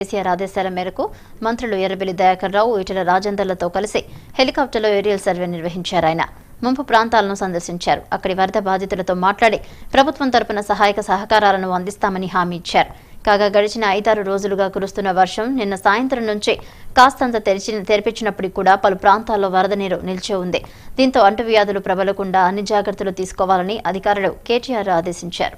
కేసీఆర్ ఆదేశాల మేరకు మంత్రులు ఎర్రబెల్లి దయాకర్ రావు ఈటెల రాజేందర్లతో కలిసి హెలికాప్టర్లో ఏరియల్ సర్వే నిర్వహించారు ఆయన ముంపు ప్రాంతాలను సందర్శించారు అక్కడి వరద బాధితులతో మాట్లాడి ప్రభుత్వం తరపున సహాయక సహకారాలను అందిస్తామని హామీ ఇచ్చారు కాగా గడిచిన ఐదారు రోజులుగా కురుస్తున్న వర్షం నిన్న సాయంత్రం నుంచి కాస్తంత తెరిచి తెరిపించినప్పటికీ కూడా పలు ప్రాంతాల్లో వరద నీరు నిలిచి ఉంది దీంతో అంటువ్యాధులు ప్రబలకుండా అన్ని జాగ్రత్తలు తీసుకోవాలని అధికారులు కేటీఆర్ ఆదేశించారు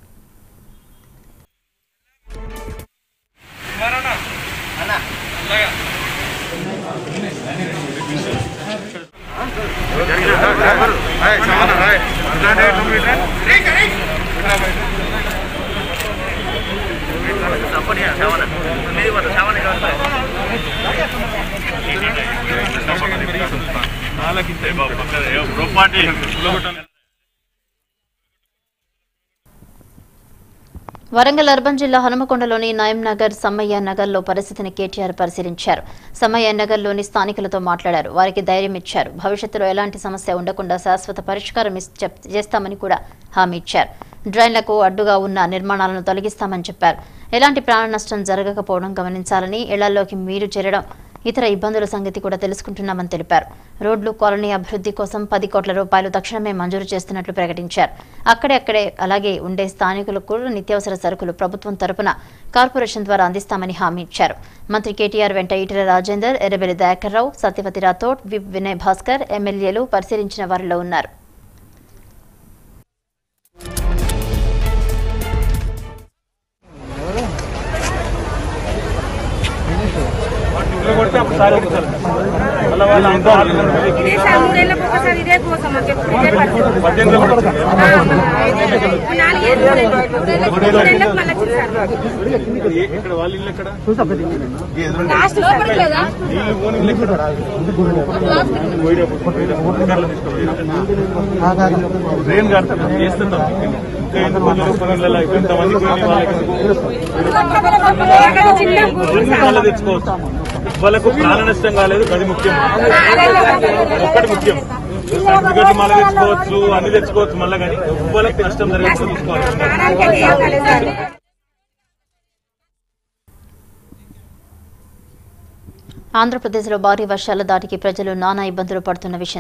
వరంగల్ అర్బన్ జిల్లా హనుమకొండలోని నయం నగర్ సమ్మయ్య నగర్లో పరిస్థితిని కేటీఆర్ పరిశీలించారు సమ్మయ్య నగర్లోని స్థానికులతో మాట్లాడారు వారికి ధైర్యం ఇచ్చారు భవిష్యత్తులో ఎలాంటి సమస్య ఉండకుండా శాశ్వత పరిష్కారం ఇస్- చెప్- చేస్తామని కూడా హామీ ఇచ్చారు డ్రైన్లకు అడ్డుగా ఉన్న నిర్మాణాలను తొలగిస్తామని చెప్పారు ఎలాంటి ప్రాణ నష్టం జరగకపోవడం గమనించాలని ఇళ్లలోకి మీరు చేరడం ఇతర ఇబ్బందుల సంగతి కూడా తెలుసుకుంటున్నామని తెలిపారు రోడ్లు కాలనీ అభివృద్ధి కోసం పది కోట్ల రూపాయలు తక్షణమే మంజూరు చేస్తున్నట్లు ప్రకటించారు అక్కడే అక్కడే అలాగే ఉండే స్థానికులకు కూడా నిత్యావసర సరుకులు ప్రభుత్వం తరపున కార్పొరేషన్ ద్వారా అందిస్తామని హామీ ఇచ్చారు మంత్రి కేటీఆర్ వెంట ఈటెల రాజేందర్ ఎర్రబెల్లి దయాకర్ రావు సత్యవతి రాథోడ్ విప్ వినయ్ భాస్కర్ ఎమ్మెల్యేలు పరిశీలించిన వారిలో ఉన్నారు ఇదే సార్ మూడేళ్ళకి ఒకసారి ఇదే కోసం మాకు ఎప్పుడు ఇదే పరిస్థితి. ఆ, ఐదేళ్ళు. నాలుగేళ్ళు మూడేళ్ళు. మూడేళ్ళకి మళ్ళీ వచ్చింది సార్. ఇక్కడ వాళ్ళ ఇల్లు ఎక్కడ లాస్ట్ లోపలికి లేదా? వీళ్ళు ఓన్ ఇల్లు ఎక్కడ పోయేటప్పుడు పోయేటప్పుడు అధికారులు తీసుకోవాలి ట్రైన్ కడతాం చేస్తున్నాం ఇంకా ఎందుకు పొలంలో ఇంతమంది పోయిన వాళ్ళకి అక్కడ చిన్న గుడి ఎన్ని కాళ్ళు తెచ్చుకోవచ్చు వాళ్ళకు ప్రాణ నష్టం కాలేదు అది ముఖ్యం ఒక్కటి ముఖ్యం ఎందుకంటే మళ్ళీ తెచ్చుకోవచ్చు అన్ని తెచ్చుకోవచ్చు మళ్ళీ కానీ వాళ్ళకి నష్టం జరగకుండా చూసుకోవాలి ప్రాణానికి ఏం కాలేదు సార్. ఆంధ్రప్రదేశ్లో భారీ వర్షాల దాటికి ప్రజలు నానా ఇబ్బందులు పడుతున్న విషయం